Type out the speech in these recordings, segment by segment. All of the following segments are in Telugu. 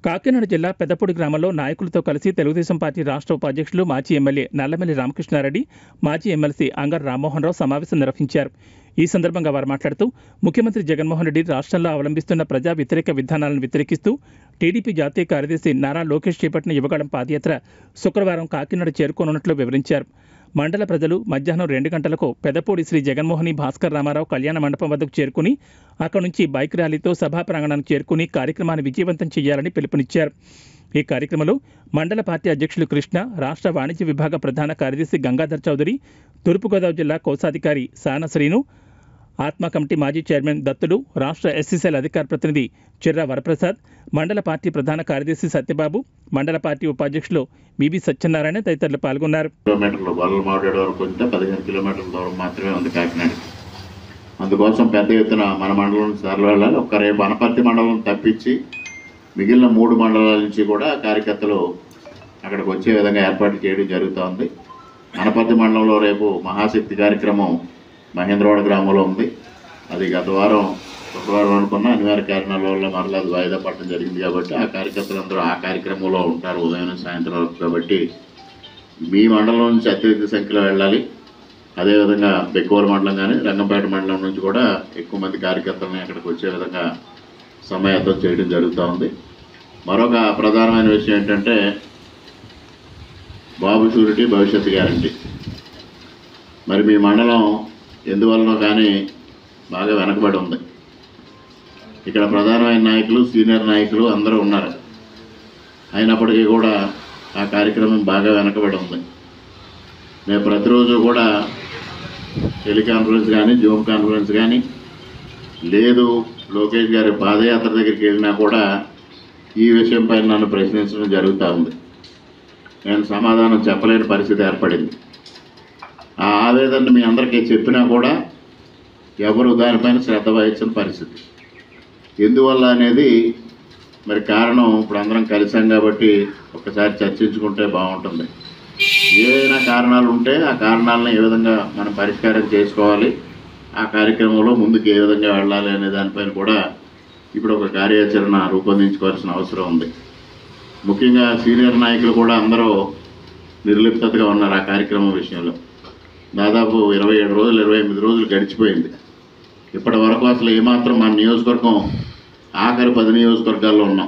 కాకినాడ జిల్లా పెద్దపూడి గ్రామంలో నాయకులతో కలిసి తెలుగుదేశం పార్టీ రాష్ట్ర ఉపాధ్యక్షులు మాజీ ఎమ్మెల్యే నల్లమల్లి రామకృష్ణారెడ్డి మాజీ ఎమ్మెల్సీ అంగర్ రామ్మోహన్ రావు సమావేశం నిర్వహించారు ఈ సందర్భంగా వారు మాట్లాడుతూ ముఖ్యమంత్రి జగన్మోహన్ రెడ్డి రాష్ట్రంలో అవలంబిస్తున్న ప్రజా వ్యతిరేక విధానాలను వ్యతిరేకిస్తూ టీడీపీ జాతీయ కార్యదర్శి నారా లోకేష్ చేపట్టిన యువగళం పాదయాత్ర శుక్రవారం కాకినాడ చేరుకోనున్నట్లు వివరించారు మండల ప్రజలు మధ్యాహ్నం రెండు గంటలకు పెదపూడి శ్రీ జగన్మోహని భాస్కర్ రామారావు కళ్యాణ మండపం వద్దకు చేరుకుని అక్కడి నుంచి బైక్ ర్యాలీతో సభా ప్రాంగణానికి చేరుకుని కార్యక్రమాన్ని విజయవంతం చేయాలని పిలుపునిచ్చారు ఈ కార్యక్రమంలో మండల పార్టీ అధ్యక్షులు కృష్ణ రాష్ట్ర వాణిజ్య విభాగ ప్రధాన కార్యదర్శి గంగాధర్ చౌదరి తూర్పుగోదావరి జిల్లా కోశాధికారి సాన శ్రీను ఆత్మ కమిటీ మాజీ చైర్మన్ దత్తుడు రాష్ట్ర ఎస్సీసీఎల్ అధికార ప్రతినిధి చిర్రా వరప్రసాద్ మండల పార్టీ ప్రధాన కార్యదర్శి సత్యబాబు మండల పార్టీ ఉపాధ్యక్షులు బీబీ సత్యనారాయణ తదితరులు పాల్గొన్నారు కిలోమీటర్లు గొల్లల మాట్లాడే వరకు వస్తే పదిహేను కిలోమీటర్ల దూరం మాత్రమే ఉంది కాకినాడ అందుకోసం పెద్ద ఎత్తున మన మండలం నుంచి తరలి వెళ్ళాలి ఒక్క రేపు అనపర్తి మండలం తప్పించి మిగిలిన మూడు మండలాల నుంచి కూడా కార్యకర్తలు అక్కడికి వచ్చే విధంగా ఏర్పాటు చేయడం జరుగుతోంది అనపర్తి మండలంలో రేపు మహాశక్తి కార్యక్రమం మహేంద్రవాడ గ్రామంలో ఉంది అది గత వారం శుక్రవారం అనుకున్న అనివార్య కారణాల వల్ల మరలా అది వాయిదా పడటం జరిగింది కాబట్టి ఆ కార్యకర్తలందరూ ఆ కార్యక్రమంలో ఉంటారు ఉదయం నుంచి సాయంత్రం వరకు కాబట్టి మీ మండలం నుంచి అత్యధిక సంఖ్యలో వెళ్ళాలి అదేవిధంగా బెక్కూరు మండలం కానీ రంగంపేట మండలం నుంచి కూడా ఎక్కువ మంది కార్యకర్తలని అక్కడికి వచ్చే విధంగా సమయాతో చేయడం జరుగుతూ ఉంది మరొక ప్రధానమైన విషయం ఏంటంటే బాబు షూరిటీ భవిష్యత్తు గ్యారంటీ మరి మీ మండలం ఎందువలనో కానీ బాగా వెనకబడి ఉంది ఇక్కడ ప్రధానమైన నాయకులు సీనియర్ నాయకులు అందరూ ఉన్నారు అయినప్పటికీ కూడా ఆ కార్యక్రమం బాగా వెనకబడి ఉంది నేను ప్రతిరోజు కూడా టెలికాన్ఫరెన్స్ కానీ జూమ్ కాన్ఫరెన్స్ కానీ లేదు లోకేష్ గారి పాదయాత్ర దగ్గరికి వెళ్ళినా కూడా ఈ విషయం పైన నన్ను ప్రశ్నించడం జరుగుతూ ఉంది నేను సమాధానం చెప్పలేని పరిస్థితి ఏర్పడింది ఆ ఆవేదన మీ అందరికీ చెప్పినా కూడా ఎవరు దానిపైన శ్రద్ధ వహించిన పరిస్థితి ఎందువల్ల అనేది మరి కారణం ఇప్పుడు అందరం కలిసాం కాబట్టి ఒకసారి చర్చించుకుంటే బాగుంటుంది ఏదైనా కారణాలు ఉంటే ఆ కారణాలను ఏ విధంగా మనం పరిష్కారం చేసుకోవాలి ఆ కార్యక్రమంలో ముందుకు ఏ విధంగా వెళ్ళాలి అనే దానిపైన కూడా ఇప్పుడు ఒక కార్యాచరణ రూపొందించుకోవాల్సిన అవసరం ఉంది ముఖ్యంగా సీనియర్ నాయకులు కూడా అందరూ నిర్లిప్తతగా ఉన్నారు ఆ కార్యక్రమం విషయంలో దాదాపు ఇరవై ఏడు రోజులు ఇరవై ఎనిమిది రోజులు గడిచిపోయింది ఇప్పటి వరకు అసలు ఏమాత్రం మన నియోజకవర్గం ఆఖరి పది నియోజకవర్గాల్లో ఉన్నాం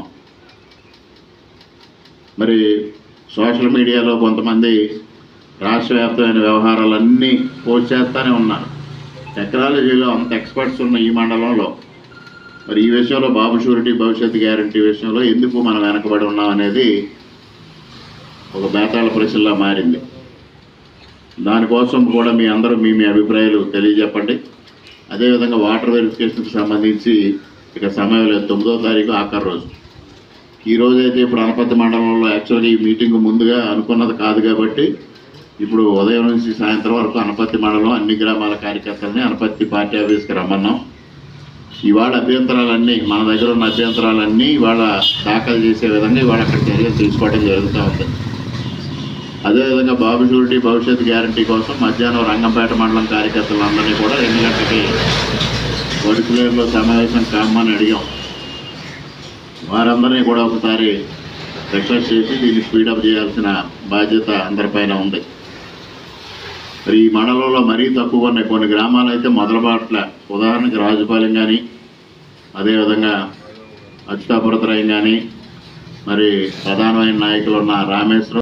మరి సోషల్ మీడియాలో కొంతమంది రాష్ట్ర వ్యాప్తమైన వ్యవహారాలన్నీ పోస్ట్ చేస్తూనే ఉన్నారు టెక్నాలజీలో అంత ఎక్స్పర్ట్స్ ఉన్న ఈ మండలంలో మరి ఈ విషయంలో బాబు షూరిటీ భవిష్యత్ గ్యారంటీ విషయంలో ఎందుకు మనం వెనకబడి ఉన్నాం అనేది ఒక బేతాళ ప్రశ్నలా మారింది దానికోసం కూడా మీ అందరూ మీ మీ అభిప్రాయాలు తెలియజెప్పండి అదేవిధంగా వాటర్ వెరిఫికేషన్కి సంబంధించి ఇక సమయం లేదు తొమ్మిదో తారీఖు ఆఖరి రోజు ఈ రోజు అయితే ఇప్పుడు అనపత్తి మండలంలో యాక్చువల్గా ఈ మీటింగ్ ముందుగా అనుకున్నది కాదు కాబట్టి ఇప్పుడు ఉదయం నుంచి సాయంత్రం వరకు అనపత్తి మండలం అన్ని గ్రామాల కార్యకర్తలని అనపత్తి పార్టీ ఆఫీస్కి రమ్మన్నాం ఇవాళ అభ్యంతరాలన్నీ మన దగ్గర ఉన్న అభ్యంతరాలన్నీ ఇవాళ దాఖలు చేసే విధంగా ఇవాళ అక్కడ చర్యలు తీసుకోవడం జరుగుతూ ఉంది అదేవిధంగా బాబు షూరిటీ భవిష్యత్ గ్యారంటీ కోసం మధ్యాహ్నం రంగంపేట మండలం కార్యకర్తలందరినీ కూడా రెండు గంటలకి వడికులేరులో సమావేశం కామని అడిగాం వారందరినీ కూడా ఒకసారి రిక్వెస్ట్ చేసి దీన్ని స్పీడప్ చేయాల్సిన బాధ్యత అందరిపైన ఉంది మరి ఈ మండలంలో మరీ తక్కువ ఉన్నాయి కొన్ని గ్రామాలు అయితే మొదలబాట్ల ఉదాహరణకి రాజుపాలెం కానీ అదేవిధంగా అచ్యుతాపురతరాయం కానీ మరి ప్రధానమైన నాయకులు ఉన్న రామేశ్వరం